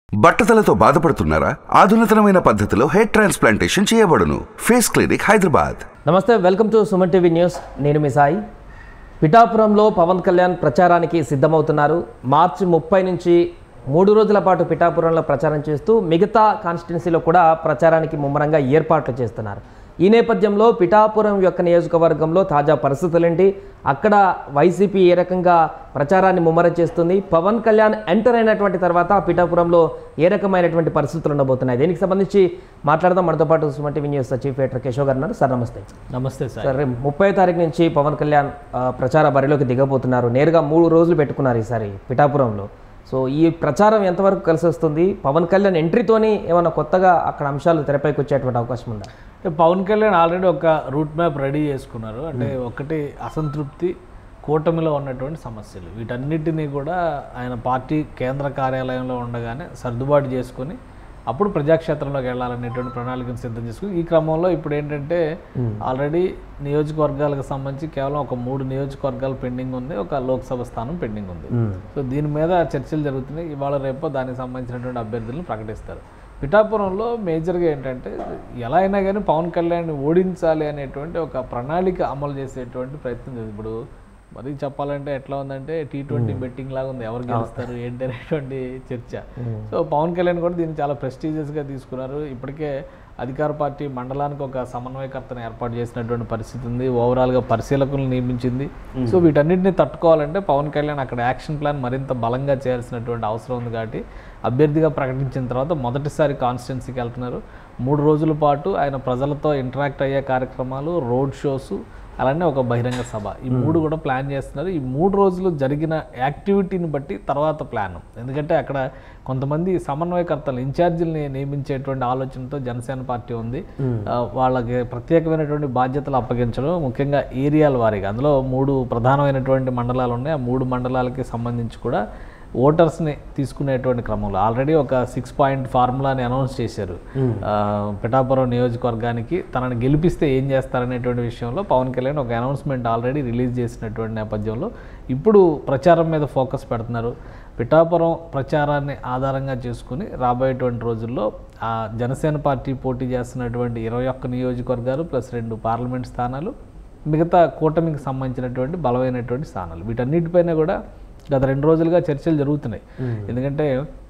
బట్టతలతో బాధపడుతున్నారా ఆధునితనమైన పద్ధతిలో హెయిర్ ట్రాన్స్ప్లాంటేషన్ చేయబడును ఫేస్ క్లినిక్ హైదరాబాద్ నమస్తే welcome to Suman TV news నేను మీ సాయి పిఠాపురంలో పవన్ కళ్యాణ్ ప్రచారానికి సిద్ధమవుతున్నారు మార్చి ముప్పై నుంచి మూడు రోజుల పాటు పిఠాపురంలో ప్రచారం చేస్తూ మిగతా కాన్స్టిట్యున్సీలో కూడా ప్రచారానికి ముమ్మరంగా ఏర్పాట్లు చేస్తున్నారు ఈ నేపథ్యంలో పిఠాపురం యొక్క నియోజకవర్గంలో తాజా పరిస్థితులేంటి అక్కడ వైసీపీ ఏ రకంగా ప్రచారాన్ని ముమ్మరం చేస్తుంది పవన్ కళ్యాణ్ ఎంటర్ అయినటువంటి తర్వాత పిఠాపురంలో ఏ రకమైనటువంటి పరిస్థితులు ఉండబోతున్నాయి దీనికి సంబంధించి మాట్లాడదాం మనతో పాటు Suman TV news chief editor Keshav garu ఉన్నారు సార్ నమస్తే నమస్తే సార్ సార్ రేపు ముప్పై తారీఖు నుంచి పవన్ కళ్యాణ్ ఆ, ప్రచార బరిలోకి దిగబోతున్నారు నేరుగా మూడు రోజులు పెట్టుకున్నారు ఈసారి పిఠాపురంలో సో ఈ ప్రచారం ఎంతవరకు కలిసి వస్తుంది పవన్ కళ్యాణ్ ఎంట్రీతోని ఏమైనా కొత్తగా అక్కడ అంశాలు తెరపైకి వచ్చేటువంటి అవకాశం ఉందా అంటే పవన్ కళ్యాణ్ ఆల్రెడీ ఒక రూట్ మ్యాప్ రెడీ చేసుకున్నారు అంటే ఒకటి అసంతృప్తి కూటమిలో ఉన్నటువంటి సమస్యలు వీటన్నిటినీ కూడా ఆయన పార్టీ కేంద్ర కార్యాలయంలో ఉండగానే సర్దుబాటు చేసుకొని అప్పుడు ప్రజాక్షేత్రంలోకి వెళ్ళాలనేటువంటి ప్రణాళికను సిద్ధం చేసుకుని ఈ క్రమంలో ఇప్పుడు ఏంటంటే ఆల్రెడీ నియోజకవర్గాలకు సంబంధించి కేవలం ఒక మూడు నియోజకవర్గాలు పెండింగ్ ఉంది ఒక లోక్సభ స్థానం పెండింగ్ ఉంది సో దీని మీద చర్చలు జరుగుతున్నాయి ఇవాళ రేపు దానికి సంబంధించినటువంటి అభ్యర్థులను ప్రకటిస్తారు పిఠాపురంలో మేజర్గా ఏంటంటే ఎలా అయినా కానీ పవన్ కళ్యాణ్ ఓడించాలి అనేటువంటి ఒక ప్రణాళిక అమలు చేసేటువంటి ప్రయత్నం చేస్తుంది ఇప్పుడు మరి చెప్పాలంటే ఎట్లా ఉందంటే టీ ట్వంటీ బెట్టింగ్ లాగా ఉంది ఎవరు గెలుస్తారు ఏంటి అనేటువంటి చర్చ సో పవన్ కళ్యాణ్ కూడా దీన్ని చాలా ప్రెస్టీజియస్గా తీసుకున్నారు ఇప్పటికే అధికార పార్టీ మండలానికి ఒక సమన్వయకర్తను ఏర్పాటు చేసినటువంటి పరిస్థితి ఉంది ఓవరాల్గా పరిశీలకులను నియమించింది సో వీటన్నిటిని తట్టుకోవాలంటే పవన్ కళ్యాణ్ అక్కడ యాక్షన్ ప్లాన్ మరింత బలంగా చేయాల్సినటువంటి అవసరం ఉంది కాబట్టి అభ్యర్థిగా ప్రకటించిన తర్వాత మొదటిసారి కాన్స్టిట్యున్సీకి వెళ్తున్నారు మూడు రోజుల పాటు ఆయన ప్రజలతో ఇంటరాక్ట్ అయ్యే కార్యక్రమాలు రోడ్ షోస్ అలానే ఒక బహిరంగ సభ ఈ మూడు కూడా ప్లాన్ చేస్తున్నారు ఈ మూడు రోజులు జరిగిన యాక్టివిటీని బట్టి తర్వాత ప్లాన్ ఎందుకంటే అక్కడ కొంతమంది సమన్వయకర్తలు ఇన్ఛార్జీలని నియమించేటువంటి ఆలోచనతో జనసేన పార్టీ ఉంది ఆ, వాళ్ళకి ప్రత్యేకమైనటువంటి బాధ్యతలు అప్పగించడం ముఖ్యంగా ఏరియాల వారీగా అందులో మూడు ప్రధానమైనటువంటి మండలాలు ఉన్నాయి ఆ మూడు మండలాలకి సంబంధించి కూడా ఓటర్స్ని తీసుకునేటువంటి క్రమంలో ఆల్రెడీ ఒక సిక్స్ పాయింట్ ఫార్ములాని అనౌన్స్ చేశారు ఆ, పిఠాపురం నియోజకవర్గానికి తనని గెలిపిస్తే ఏం చేస్తారనేటువంటి విషయంలో పవన్ కళ్యాణ్ ఒక అనౌన్స్మెంట్ ఆల్రెడీ రిలీజ్ చేసినటువంటి నేపథ్యంలో ఇప్పుడు ప్రచారం మీద ఫోకస్ పెడుతున్నారు పిఠాపురం ప్రచారాన్ని ఆధారంగా చేసుకుని రాబోయేటువంటి రోజుల్లో ఆ జనసేన పార్టీ పోటీ చేస్తున్నటువంటి ఇరవై ఒక్క నియోజకవర్గాలు ప్లస్ రెండు పార్లమెంట్ స్థానాలు మిగతా కూటమికి సంబంధించినటువంటి బలమైనటువంటి స్థానాలు వీటన్నిటిపైన కూడా గత రెండు రోజులుగా చర్చలు జరుగుతున్నాయి ఎందుకంటే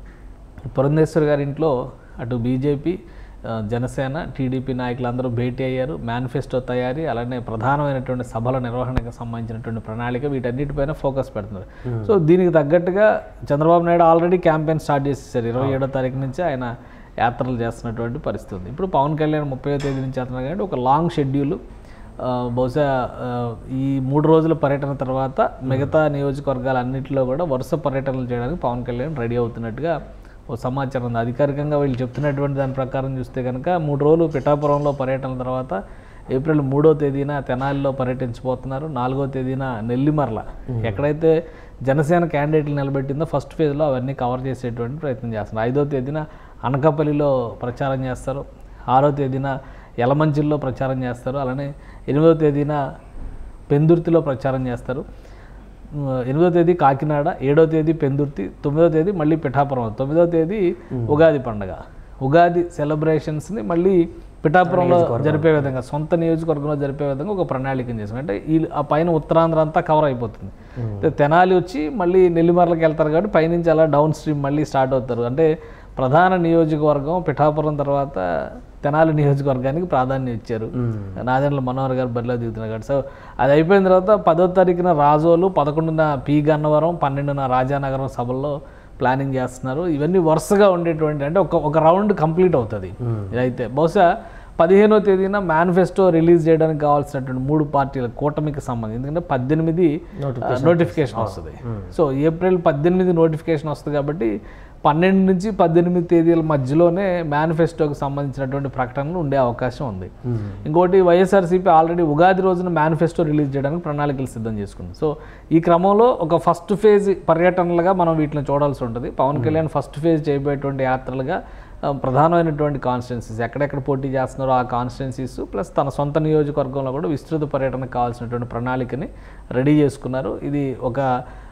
పురంధేశ్వర్ గారి ఇంట్లో అటు బీజేపీ ఆ, జనసేన టీడీపీ నాయకులందరూ భేటీ అయ్యారు మేనిఫెస్టో తయారీ అలానే ప్రధానమైనటువంటి సభల నిర్వహణకు సంబంధించినటువంటి ప్రణాళిక వీటన్నిటిపైన ఫోకస్ పెడుతున్నారు సో దీనికి తగ్గట్టుగా Chandrababu Naidu already campaign start చేసేసారు ఇరవై ఏడో తారీఖు నుంచి ఆయన యాత్రలు చేస్తున్నటువంటి పరిస్థితి ఉంది ఇప్పుడు పవన్ కళ్యాణ్ ముప్పై తేదీ నుంచి చేస్తున్నారు కాబట్టి ఒక లాంగ్ షెడ్యూల్ ఆ, బహుశా ఆ, ఈ మూడు రోజుల పర్యటన తర్వాత మిగతా నియోజకవర్గాలన్నింటిలో కూడా వరుస పర్యటనలు చేయడానికి పవన్ కళ్యాణ్ రెడీ అవుతున్నట్టుగా ఓ సమాచారం ఉంది అధికారికంగా వీళ్ళు చెప్తున్నటువంటి దాని ప్రకారం చూస్తే కనుక మూడు రోజులు పిఠాపురంలో పర్యటన తర్వాత ఏప్రిల్ మూడో తేదీన తెనాలిలో పర్యటించబోతున్నారు నాలుగో తేదీన నెల్లిమర్ల ఎక్కడైతే జనసేన క్యాండిడేట్లు నిలబెట్టిందో ఫస్ట్ ఫేజ్లో అవన్నీ కవర్ చేసేటువంటి ప్రయత్నం చేస్తున్నారు ఐదో తేదీన అనకాపల్లిలో ప్రచారం చేస్తారు ఆరో తేదీన యలమంచిల్లో ప్రచారం చేస్తారు అలానే ఎనిమిదో తేదీన పెందుర్తిలో ప్రచారం చేస్తారు ఉమ్, ఎనిమిదో తేదీ కాకినాడ ఏడో తేదీ పెందుర్తి తొమ్మిదో తేదీ మళ్ళీ పిఠాపురం తొమ్మిదో తేదీ ఉగాది పండగ ఉగాది సెలబ్రేషన్స్ని మళ్ళీ పిఠాపురంలో జరిపే విధంగా సొంత నియోజకవర్గంలో జరిపే విధంగా ఒక ప్రణాళికను చేసాం అంటే ఈ ఆ పైన ఉత్తరాంధ్ర అంతా కవర్ అయిపోతుంది అంటే తెనాలి వచ్చి మళ్ళీ నెల్లిమర్లకి వెళ్తారు కాబట్టి పైనుంచి అలా డౌన్ స్ట్రీమ్ మళ్ళీ స్టార్ట్ అవుతారు అంటే ప్రధాన నియోజకవర్గం పిఠాపురం తర్వాత తెనాలి నియోజకవర్గానికి ప్రాధాన్యం ఇచ్చారు నాదెండ్ల మనోహర్ గారు బరిలో దిగుతున్నారు కాబట్టి సో అది అయిపోయిన తర్వాత పదో తారీఖున రాజోలు పదకొండున పి గన్నవరం పన్నెండున రాజానగరం సభల్లో ప్లానింగ్ చేస్తున్నారు ఇవన్నీ వరుసగా ఉండేటువంటి అంటే ఒక ఒక రౌండ్ కంప్లీట్ అవుతుంది ఇదైతే బహుశా పదిహేనో తేదీన మేనిఫెస్టో రిలీజ్ చేయడానికి కావాల్సినటువంటి మూడు పార్టీల కూటమికి సంబంధించి ఎందుకంటే పద్దెనిమిది నోటిఫికేషన్ వస్తుంది సో ఏప్రిల్ పద్దెనిమిది నోటిఫికేషన్ వస్తుంది కాబట్టి పన్నెండు నుంచి పద్దెనిమిది తేదీల మధ్యలోనే మేనిఫెస్టోకి సంబంధించినటువంటి ప్రకటనలు ఉండే అవకాశం ఉంది ఇంకోటి వైఎస్ఆర్సీపీ ఆల్రెడీ ఉగాది రోజున మేనిఫెస్టో రిలీజ్ చేయడానికి ప్రణాళికలు సిద్ధం చేసుకుంది సో ఈ క్రమంలో ఒక ఫస్ట్ ఫేజ్ పర్యటనలుగా మనం వీటిని చూడాల్సి ఉంటుంది పవన్ కళ్యాణ్ ఫస్ట్ ఫేజ్ చేయబోయేటువంటి యాత్రలుగా ఆ, ప్రధానమైనటువంటి కాన్స్టిట్యున్సీస్ ఎక్కడెక్కడ పోటీ చేస్తున్నారో ఆ కాన్స్టిట్యున్సీస్ ప్లస్ తన సొంత నియోజకవర్గంలో కూడా విస్తృత పర్యటనకు కావాల్సినటువంటి ప్రణాళికని రెడీ చేసుకున్నారు ఇది ఒక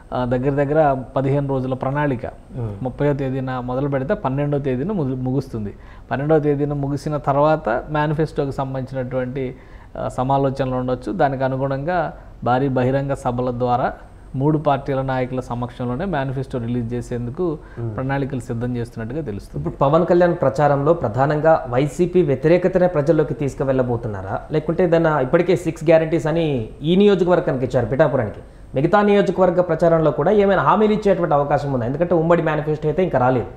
ఆ, దగ్గర దగ్గర పదిహేను రోజుల ప్రణాళిక ముప్పయో తేదీన మొదలు పెడితే పన్నెండో తేదీన ముగు- ముగుస్తుంది పన్నెండో తేదీన ముగిసిన తర్వాత మేనిఫెస్టోకి సంబంధించినటువంటి ఆ, సమాలోచనలు ఉండొచ్చు దానికి అనుగుణంగా భారీ బహిరంగ సభల ద్వారా మూడు పార్టీల నాయకుల సమక్షంలోనే మేనిఫెస్టో రిలీజ్ చేసేందుకు ప్రణాళికలు సిద్ధం చేస్తున్నట్టుగా తెలుస్తుంది ఇప్పుడు పవన్ కళ్యాణ్ ప్రచారంలో ప్రధానంగా వైసీపీ వ్యతిరేకతనే ప్రజల్లోకి తీసుకువెళ్ళబోతున్నారా లేకుంటే దాన్ని ఇప్పటికే సిక్స్ గ్యారంటీస్ అని ఈ నియోజకవర్గానికి ఇచ్చారు పిఠాపురానికి మిగతా నియోజకవర్గ ప్రచారంలో కూడా ఏమైనా హామీలు ఇచ్చేటువంటి అవకాశం ఉందా ఎందుకంటే ఉమ్మడి మేనిఫెస్టో అయితే ఇంకా రాలేదు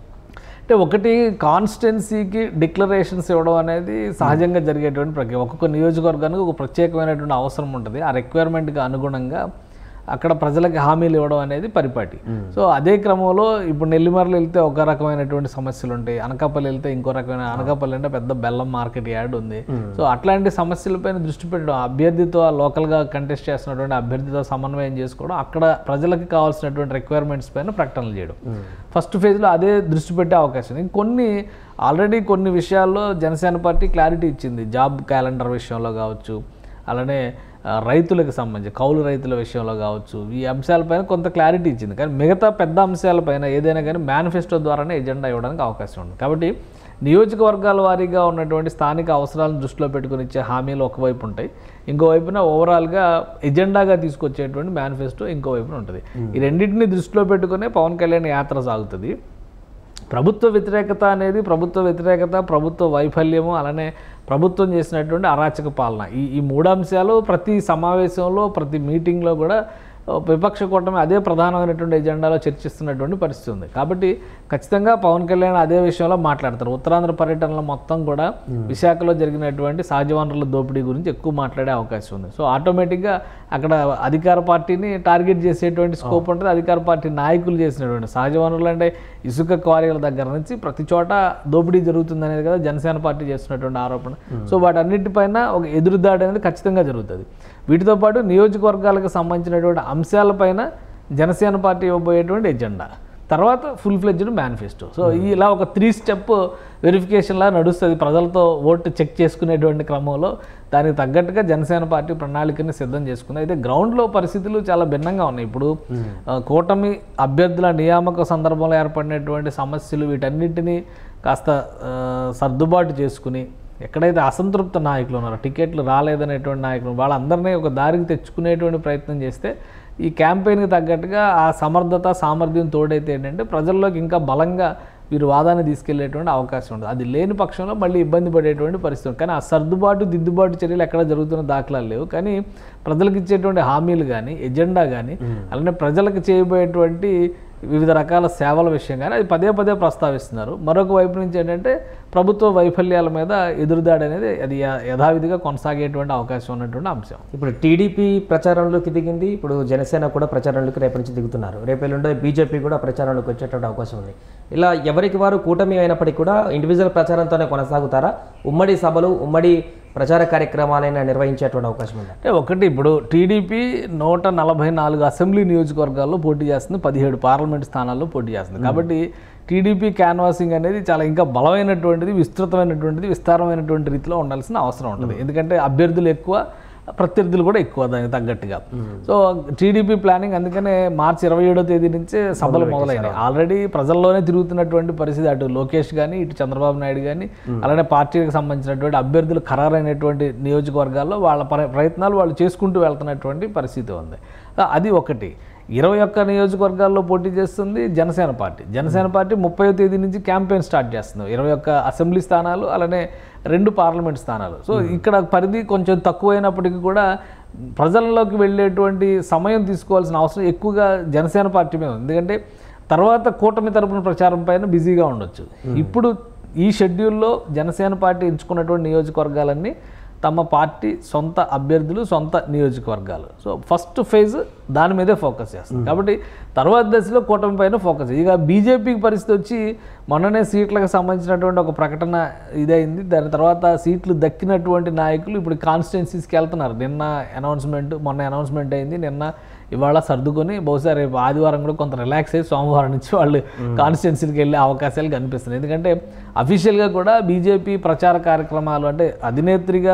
అంటే ఒకటి కాన్స్టెన్సీకి డిక్లరేషన్స్ ఇవ్వడం అనేది సహజంగా జరిగేటువంటి ప్రక్రియ ఒక్కొక్క నియోజకవర్గానికి ఒక ప్రత్యేకమైనటువంటి అవసరం ఉంటుంది ఆ రిక్వైర్మెంట్కి అనుగుణంగా అక్కడ ప్రజలకు హామీలు ఇవ్వడం అనేది పరిపాటి సో అదే క్రమంలో ఇప్పుడు నెల్లిమర్లు వెళ్తే ఒక రకమైనటువంటి సమస్యలు ఉంటాయి అనకాపల్లి వెళ్తే ఇంకో రకమైన అనకాపల్లి అంటే పెద్ద బెల్లం మార్కెట్ యార్డ్ ఉంది సో అట్లాంటి సమస్యలపైన దృష్టి పెట్టడం అభ్యర్థితో లోకల్గా కంటెస్ట్ చేస్తున్నటువంటి అభ్యర్థితో సమన్వయం చేసుకోవడం అక్కడ ప్రజలకు కావాల్సినటువంటి రిక్వైర్మెంట్స్ పైన ప్రకటనలు చేయడం ఫస్ట్ ఫేజ్లో అదే దృష్టి పెట్టే అవకాశం ఉంది ఇంకొన్ని ఆల్రెడీ కొన్ని విషయాల్లో జనసేన పార్టీ క్లారిటీ ఇచ్చింది జాబ్ క్యాలెండర్ విషయంలో కావచ్చు అలానే ఆ, రైతులకు సంబంధించి కౌలు రైతుల విషయంలో కావచ్చు ఈ అంశాలపైన కొంత క్లారిటీ ఇచ్చింది కానీ మిగతా పెద్ద అంశాలపైన ఏదైనా కానీ మేనిఫెస్టో ద్వారానే ఎజెండా ఇవ్వడానికి అవకాశం ఉంది కాబట్టి నియోజకవర్గాల వారీగా ఉన్నటువంటి స్థానిక అవసరాలను దృష్టిలో పెట్టుకుని ఇచ్చే హామీలు ఒకవైపు ఉంటాయి ఇంకోవైపున ఓవరాల్గా ఎజెండాగా తీసుకొచ్చేటువంటి మేనిఫెస్టో ఇంకోవైపున ఉంటుంది ఈ రెండింటిని దృష్టిలో పెట్టుకునే పవన్ కళ్యాణ్ యాత్ర సాగుతుంది ప్రభుత్వ వ్యతిరేకత అనేది ప్రభుత్వ వ్యతిరేకత ప్రభుత్వ వైఫల్యము అలానే ప్రభుత్వం చేసినటువంటి అరాచక పాలన ఈ ఈ మూడు అంశాలు ప్రతి సమావేశంలో ప్రతి మీటింగ్లో కూడా ఆ, విపక్ష కూటమి అదే ప్రధానమైనటువంటి ఎజెండాలో చర్చిస్తున్నటువంటి పరిస్థితి ఉంది కాబట్టి ఖచ్చితంగా పవన్ కళ్యాణ్ అదే విషయంలో మాట్లాడతారు ఉత్తరాంధ్ర పర్యటనలో మొత్తం కూడా విశాఖలో జరిగినటువంటి సహజ వనరుల దోపిడీ గురించి ఎక్కువ మాట్లాడే అవకాశం ఉంది సో ఆటోమేటిక్గా అక్కడ అధికార పార్టీని టార్గెట్ చేసేటువంటి స్కోప్ ఉంటుంది అధికార పార్టీ నాయకులు చేసినటువంటి సహజ వనరులు అంటే ఇసుక క్వారీల దగ్గర నుంచి ప్రతి చోట దోపిడీ జరుగుతుంది అనేది కదా జనసేన పార్టీ చేస్తున్నటువంటి ఆరోపణ సో వాటన్నిటిపైన ఒక ఎదురుదాడి అనేది ఖచ్చితంగా జరుగుతుంది వీటితో పాటు నియోజకవర్గాలకు సంబంధించినటువంటి అంశాలపైన జనసేన పార్టీ ఇవ్వబోయేటువంటి ఎజెండా తర్వాత ఫుల్ ఫ్లెడ్జ్డ్ మేనిఫెస్టో సో ఇలా ఒక త్రీ స్టెప్ వెరిఫికేషన్లా నడుస్తుంది ప్రజలతో ఓటు చెక్ చేసుకునేటువంటి క్రమంలో దానికి తగ్గట్టుగా జనసేన పార్టీ ప్రణాళికని సిద్ధం చేసుకుంది అయితే గ్రౌండ్లో పరిస్థితులు చాలా భిన్నంగా ఉన్నాయి ఇప్పుడు ఆ, కూటమి అభ్యర్థుల నియామక సందర్భంలో ఏర్పడినటువంటి సమస్యలు వీటన్నిటినీ కాస్త ఆ, సర్దుబాటు చేసుకుని ఎక్కడైతే అసంతృప్త నాయకులు ఉన్నారో టికెట్లు రాలేదనేటువంటి నాయకులు వాళ్ళందరినీ ఒక దారికి తెచ్చుకునేటువంటి ప్రయత్నం చేస్తే ఈ క్యాంపెయిన్కి తగ్గట్టుగా ఆ సమర్థత సామర్థ్యం తోడైతే ఏంటంటే ప్రజల్లోకి ఇంకా బలంగా వీరు వాదాన్ని తీసుకెళ్లేటువంటి అవకాశం ఉంటుంది అది లేని పక్షంలో మళ్ళీ ఇబ్బంది పడేటువంటి పరిస్థితి ఉంది. కానీ ఆ సర్దుబాటు దిద్దుబాటు చర్యలు ఎక్కడ జరుగుతున్న దాఖలాలు లేవు కానీ ప్రజలకు ఇచ్చేటువంటి హామీలు కానీ ఎజెండా కానీ అలానే ప్రజలకు చేయబోయేటువంటి వివిధ రకాల సేవల విషయం కానీ అది పదే పదే ప్రస్తావిస్తున్నారు మరొక వైపు నుంచి ఏంటంటే ప్రభుత్వ వైఫల్యాల మీద ఎదురుదాడి అనేది అది య- యథావిధిగా కొనసాగేటువంటి అవకాశం ఉన్నటువంటి అంశం ఇప్పుడు టీడీపీ ప్రచారంలోకి దిగింది ఇప్పుడు జనసేన కూడా ప్రచారంలోకి రేపటి నుంచి దిగుతున్నారు రేపు ఎల్లుండి బీజేపీ కూడా ప్రచారంలోకి వచ్చేటువంటి అవకాశం ఉంది ఇలా ఎవరికి వారు కూటమి అయినప్పటికీ కూడా ఇండివిజువల్ ప్రచారంతోనే కొనసాగుతారా ఉమ్మడి సభలు ఉమ్మడి ప్రచార కార్యక్రమాలైనా నిర్వహించేటువంటి అవకాశం ఉందా అంటే ఒకటి ఇప్పుడు టీడీపీ నూట నలభై నాలుగు అసెంబ్లీ నియోజకవర్గాల్లో పోటీ చేస్తుంది పదిహేడు పార్లమెంట్ స్థానాల్లో పోటీ చేస్తుంది కాబట్టి టీడీపీ క్యాన్వాసింగ్ అనేది చాలా ఇంకా బలమైనటువంటిది విస్తృతమైనటువంటిది విస్తారమైనటువంటి రీతిలో ఉండాల్సిన అవసరం ఉంటుంది ఎందుకంటే అభ్యర్థులు ఎక్కువ ప్రత్యర్థులు కూడా ఎక్కువ దానికి తగ్గట్టుగా సో టీడీపీ ప్లానింగ్ అందుకనే మార్చి ఇరవై ఏడో తేదీ నుంచే సభలు మొదలైనాయి ఆల్రెడీ ప్రజల్లోనే తిరుగుతున్నటువంటి పరిస్థితి అటు లోకేష్ కానీ ఇటు చంద్రబాబు నాయుడు కానీ అలానే పార్టీకి సంబంధించినటువంటి అభ్యర్థులు ఖరారైనటువంటి నియోజకవర్గాల్లో వాళ్ళ ప్ర- ప్రయత్నాలు వాళ్ళు చేసుకుంటూ వెళ్తున్నటువంటి పరిస్థితి ఉంది అది ఒకటి ఇరవై ఒక్క నియోజకవర్గాల్లో పోటీ చేస్తుంది జనసేన పార్టీ జనసేన పార్టీ ముప్పై తేదీ నుంచి క్యాంపెయిన్ స్టార్ట్ చేస్తుంది ఇరవై ఒక్క అసెంబ్లీ స్థానాలు అలానే రెండు పార్లమెంట్ స్థానాలు సో ఇక్కడ పరిధి కొంచెం తక్కువైనప్పటికీ కూడా ప్రజల్లోకి వెళ్ళేటువంటి సమయం తీసుకోవాల్సిన అవసరం ఎక్కువగా జనసేన పార్టీ మీద ఉంది ఎందుకంటే తర్వాత కూటమి తరపున ప్రచారం పైన బిజీగా ఉండొచ్చు ఇప్పుడు ఈ షెడ్యూల్లో జనసేన పార్టీ ఎంచుకున్నటువంటి నియోజకవర్గాలన్నీ తమ పార్టీ సొంత అభ్యర్థులు సొంత నియోజకవర్గాలు సో ఫస్ట్ ఫేజ్ దాని మీదే ఫోకస్ చేస్తుంది కాబట్టి తర్వాత దశలో కూటమి పైన ఫోకస్ ఇక బీజేపీకి పరిస్థితి వచ్చి మొన్ననే సీట్లకు సంబంధించినటువంటి ఒక ప్రకటన ఇదైంది దాని తర్వాత సీట్లు దక్కినటువంటి నాయకులు ఇప్పుడు కాన్స్టిట్యున్సీస్కి వెళ్తున్నారు నిన్న అనౌన్స్మెంట్ మొన్న అనౌన్స్మెంట్ అయింది నిన్న ఇవాళ సర్దుకొని బహుశా రేపు ఆదివారం కూడా కొంత రిలాక్స్ అయ్యి సోమవారం నుంచి వాళ్ళు కాన్స్టిట్యున్సీకి వెళ్ళే అవకాశాలు కనిపిస్తున్నాయి ఎందుకంటే అఫీషియల్గా కూడా బీజేపీ ప్రచార కార్యక్రమాలు అంటే అధినేత్రిగా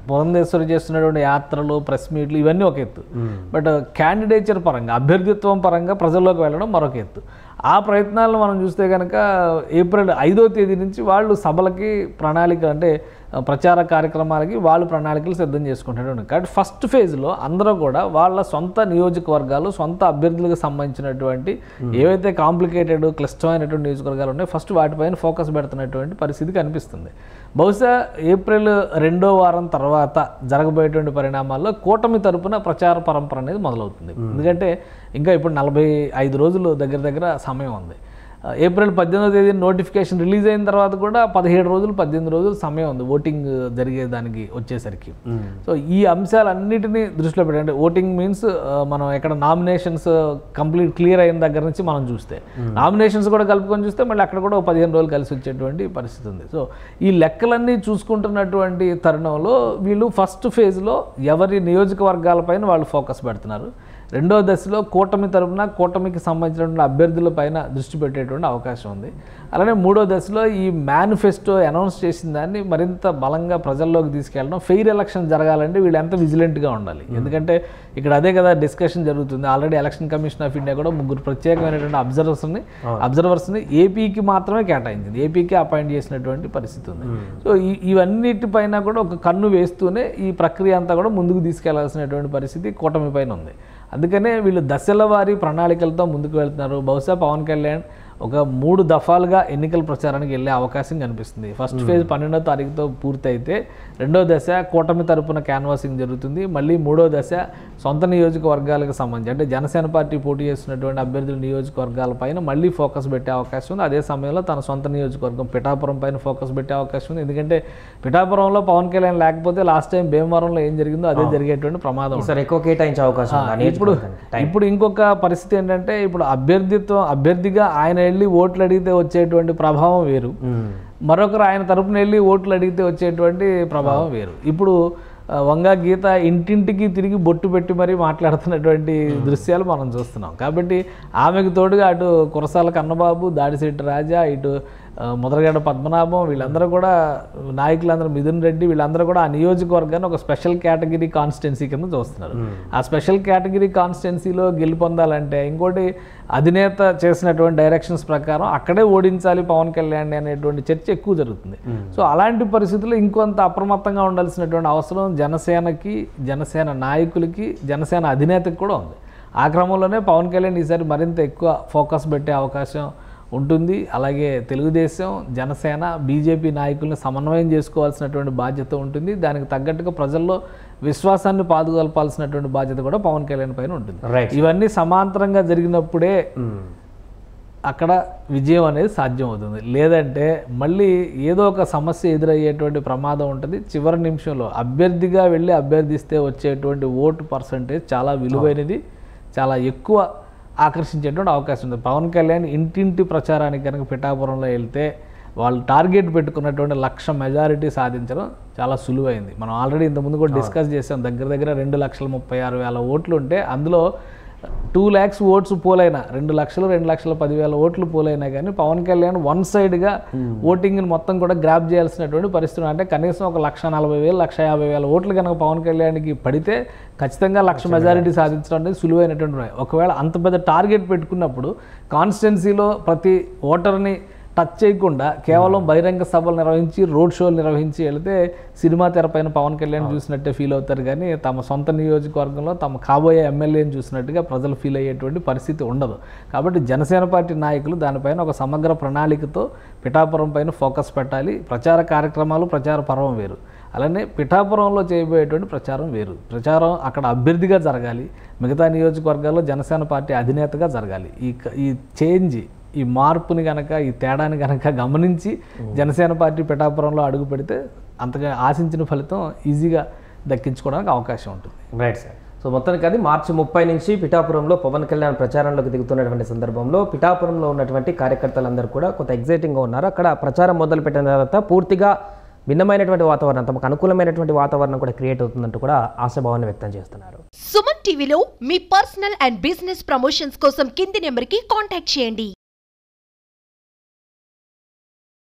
పురంధేశ్వరి చేస్తున్నటువంటి యాత్రలు ప్రెస్ మీట్లు ఇవన్నీ ఒక ఎత్తు బట్ క్యాండిడేచర్ పరంగా అభ్యర్థిత్వం పరంగా ప్రజల్లోకి వెళ్ళడం మరొక ఎత్తు ఆ ప్రయత్నాలను మనం చూస్తే కనుక ఏప్రిల్ ఐదో తేదీ నుంచి వాళ్ళు సభలకి ప్రణాళిక అంటే ఆ, ప్రచార కార్యక్రమాలకి వాళ్ళు ప్రణాళికలు సిద్ధం చేసుకుంటున్నారు కాబట్టి ఫస్ట్ ఫేజ్లో అందరూ కూడా వాళ్ళ సొంత నియోజకవర్గాలు సొంత అభ్యర్థులకు సంబంధించినటువంటి ఏవైతే కాంప్లికేటెడ్ క్లిష్టమైనటువంటి నియోజకవర్గాలు ఉన్నాయో ఫస్ట్ వాటిపైన ఫోకస్ పెడుతున్నటువంటి పరిస్థితి కనిపిస్తుంది బహుశా ఏప్రిల్ రెండో వారం తర్వాత జరగబోయేటువంటి పరిణామాల్లో కూటమి తరపున ప్రచార పరంపర అనేది మొదలవుతుంది ఎందుకంటే ఇంకా ఇప్పుడు నలభై ఐదు రోజులు దగ్గర దగ్గర సమయం ఉంది ఆ, ఏప్రిల్ పద్దెనిమిదో తేదీ నోటిఫికేషన్ రిలీజ్ అయిన తర్వాత కూడా పదిహేడు రోజులు పద్దెనిమిది రోజులు సమయం ఉంది ఓటింగ్ జరిగేదానికి వచ్చేసరికి సో ఈ అంశాలన్నిటినీ దృష్టిలో పెట్టి అంటే ఓటింగ్ మీన్స్ మనం ఎక్కడ నామినేషన్స్ కంప్లీట్ క్లియర్ అయిన దగ్గర నుంచి మనం చూస్తే నామినేషన్స్ కూడా కలుపుకొని చూస్తే మళ్ళీ అక్కడ కూడా ఒక పదిహేను రోజులు కలిసి వచ్చేటువంటి పరిస్థితి ఉంది సో ఈ లెక్కలన్నీ చూసుకుంటున్నటువంటి తరుణంలో వీళ్ళు ఫస్ట్ ఫేజ్లో ఎవరి నియోజకవర్గాలపైన వాళ్ళు ఫోకస్ పెడుతున్నారు రెండో దశలో కూటమి తరపున కూటమికి సంబంధించినటువంటి అభ్యర్థుల పైన దృష్టి పెట్టేటువంటి అవకాశం ఉంది అలానే మూడో దశలో ఈ మేనిఫెస్టో అనౌన్స్ చేసిన దాన్ని మరింత బలంగా ప్రజల్లోకి తీసుకెళ్ళడం ఫెయిర్ ఎలక్షన్ జరగాలంటే వీళ్ళు ఎంత విజిలెంట్గా ఉండాలి ఎందుకంటే ఇక్కడ అదే కదా డిస్కషన్ జరుగుతుంది already election commission of India కూడా ముగ్గురు ప్రత్యేకమైనటువంటి అబ్జర్వర్స్ని అబ్జర్వర్స్ని ఏపీకి మాత్రమే కేటాయించింది ఏపీకి అపాయింట్ చేసినటువంటి పరిస్థితి ఉంది సో ఈ ఇవన్నిటిపైన కూడా ఒక కన్ను వేస్తూనే ఈ ప్రక్రియ అంతా కూడా ముందుకు తీసుకెళ్లాల్సినటువంటి పరిస్థితి కూటమి పైన ఉంది అందుకనే వీళ్ళు దశల వారీ ప్రణాళికలతో ముందుకు వెళ్తున్నారు బహుశా పవన్ కళ్యాణ్ ఒక మూడు దఫాలుగా ఎన్నికల ప్రచారానికి వెళ్ళే అవకాశం కనిపిస్తుంది ఫస్ట్ ఫేజ్ పన్నెండో తారీఖుతో పూర్తయితే రెండో దశ కూటమి తరపున క్యాన్వాసింగ్ జరుగుతుంది మళ్ళీ మూడో దశ సొంత నియోజకవర్గాలకు సంబంధించి అంటే జనసేన పార్టీ పోటీ చేస్తున్నటువంటి అభ్యర్థుల నియోజకవర్గాల పైన మళ్ళీ ఫోకస్ పెట్టే అవకాశం ఉంది అదే సమయంలో తన సొంత నియోజకవర్గం పిఠాపురం పైన ఫోకస్ పెట్టే అవకాశం ఉంది ఎందుకంటే పిఠాపురంలో పవన్ కళ్యాణ్ లేకపోతే లాస్ట్ టైం భీమవరంలో ఏం జరిగిందో అదే జరిగేటువంటి ప్రమాదం ఉంది. ఈసారి ఎక్కువ కేటాయించే అవకాశం ఉంది ఆ ఇప్పుడు నియోజకవర్గానికి. ఇప్పుడు ఇంకొక పరిస్థితి ఏంటంటే ఇప్పుడు అభ్యర్థిత్వం అభ్యర్థిగా ఆయన వెళ్ళి ఓట్లు అడిగితే వచ్చేటువంటి ప్రభావం వేరు మ్మ్. మరొకరు ఆయన తరపున వెళ్ళి ఓట్లు అడిగితే వచ్చేటువంటి ప్రభావం వేరు ఇప్పుడు ఆ, వంగా గీత ఇంటింటికి తిరిగి బొట్టు పెట్టి మరీ మాట్లాడుతున్నటువంటి దృశ్యాలు మనం చూస్తున్నాం కాబట్టి ఆమెకు తోడుగా అటు కురసాల కన్నబాబు దాడిశెట్టి రాజా ఇటు ఆ, ముద్రగడ పద్మనాభం వీళ్ళందరూ కూడా నాయకులందరూ మిథున్ రెడ్డి వీళ్ళందరూ కూడా ఆ నియోజకవర్గాన్ని ఒక స్పెషల్ కేటగిరీ కాన్స్టిట్యున్సీ కింద చూస్తున్నారు ఆ స్పెషల్ కేటగిరీ కాన్స్టిట్యున్సీలో గెలుపొందాలంటే ఇంకోటి అధినేత చేసినటువంటి డైరెక్షన్స్ ప్రకారం అక్కడే ఓడించాలి పవన్ కళ్యాణ్ అనేటువంటి చర్చ ఎక్కువ జరుగుతుంది సో అలాంటి పరిస్థితుల్లో ఇంకొంత అప్రమత్తంగా ఉండాల్సినటువంటి అవసరం జనసేనకి జనసేన నాయకులకి జనసేన అధినేతకి కూడా ఉంది ఆ క్రమంలోనే పవన్ కళ్యాణ్ ఈసారి మరింత ఎక్కువ ఫోకస్ పెట్టే అవకాశం ఉంటుంది అలాగే తెలుగుదేశం జనసేన బీజేపీ నాయకుల్ని సమన్వయం చేసుకోవాల్సినటువంటి బాధ్యత ఉంటుంది దానికి తగ్గట్టుగా ప్రజల్లో విశ్వాసాన్ని పాదుగొల్పాల్సినటువంటి బాధ్యత కూడా పవన్ కళ్యాణ్ పైన ఉంటుంది రైట్ ఇవన్నీ సమాంతరంగా జరిగినప్పుడే మ్మ్. అక్కడ విజయం అనేది సాధ్యం అవుతుంది లేదంటే మళ్ళీ ఏదో ఒక సమస్య ఎదురయ్యేటువంటి ప్రమాదం ఉంటుంది చివరి నిమిషంలో అభ్యర్థిగా వెళ్ళి అభ్యర్థిస్తే వచ్చేటువంటి ఓటు పర్సంటేజ్ చాలా విలువైనది చాలా ఎక్కువ ఆకర్షించేటువంటి అవకాశం ఉంది పవన్ కళ్యాణ్ ఇంటింటి ప్రచారానికి కనుక పిఠాపురంలో వెళ్తే వాళ్ళు టార్గెట్ పెట్టుకున్నటువంటి లక్ష మెజారిటీ సాధించడం చాలా సులువైంది మనం ఆల్రెడీ ఇంతకుముందు కూడా డిస్కస్ చేసాం దగ్గర దగ్గర రెండు లక్షల ముప్పై ఆరు వేల ఓట్లు ఉంటే అందులో టూ ల్యాక్స్ ఓట్స్ పోలైనా రెండు లక్షలు రెండు లక్షల పదివేల ఓట్లు పోలైనా కానీ పవన్ కళ్యాణ్ వన్ సైడ్గా ఓటింగ్ని మొత్తం కూడా గ్రాప్ చేయాల్సినటువంటి పరిస్థితి అంటే కనీసం ఒక లక్ష నలభై వేలు లక్ష యాభై వేల ఓట్లు కనుక పవన్ కళ్యాణ్కి పడితే ఖచ్చితంగా లక్ష మెజారిటీ సాధించడం అనేది సులువైనటువంటి పని. ఒకవేళ అంత పెద్ద టార్గెట్ పెట్టుకున్నప్పుడు కాన్స్టిట్యున్సీలో ప్రతి ఓటర్ని టచ్ చేయకుండా కేవలం బహిరంగ సభలు నిర్వహించి రోడ్ షోలు నిర్వహించి వెళితే సినిమా తెరపైన పవన్ కళ్యాణ్ చూసినట్టే ఫీల్ అవుతారు కానీ తమ సొంత నియోజకవర్గంలో తమ కాబోయే ఎమ్మెల్యేని చూసినట్టుగా ప్రజలు ఫీల్ అయ్యేటువంటి పరిస్థితి ఉండదు కాబట్టి జనసేన పార్టీ నాయకులు దానిపైన ఒక సమగ్ర ప్రణాళికతో పిఠాపురం పైన ఫోకస్ పెట్టాలి ప్రచార కార్యక్రమాలు ప్రచార పర్వం వేరు అలానే పిఠాపురంలో చేయబోయేటువంటి ప్రచారం వేరు ప్రచారం అక్కడ అభ్యర్థిగా జరగాలి మిగతా నియోజకవర్గాల్లో జనసేన పార్టీ అధినేతగా జరగాలి ఈ క- ఈ చేంజ్ ఈ మార్పుని గనక ఈ తేడాని గనక గమనించి జనసేన పార్టీ పిఠాపురంలో అడుగు పెడితే అంతగా ఆశించిన ఫలితం ఈజీగా దక్కించుకోవడానికి అవకాశం ఉంటుంది రైట్ సార్ సో మొత్తానికి అది మార్చి ముప్పై నుంచి పిఠాపురంలో పవన్ కళ్యాణ్ ప్రచారంలోకి దిగుతున్నటువంటి సందర్భంలో పిఠాపురంలో ఉన్నటువంటి కార్యకర్తలందరూ కూడా కొంత ఎగ్జైటింగ్గా ఉన్నారు అక్కడ ప్రచారం మొదలు పెట్టిన తర్వాత పూర్తిగా భిన్నమైనటువంటి వాతావరణం తమకు అనుకూలమైనటువంటి వాతావరణం కూడా క్రియేట్ అవుతుందంటూ కూడా ఆశాభావాన్ని వ్యక్తం చేస్తున్నారు సుమన్ టీవీలో మీ పర్సనల్ అండ్ బిజినెస్ ప్రమోషన్స్ కోసం కింది నెంబర్కి కాంటాక్ట్ చేయండి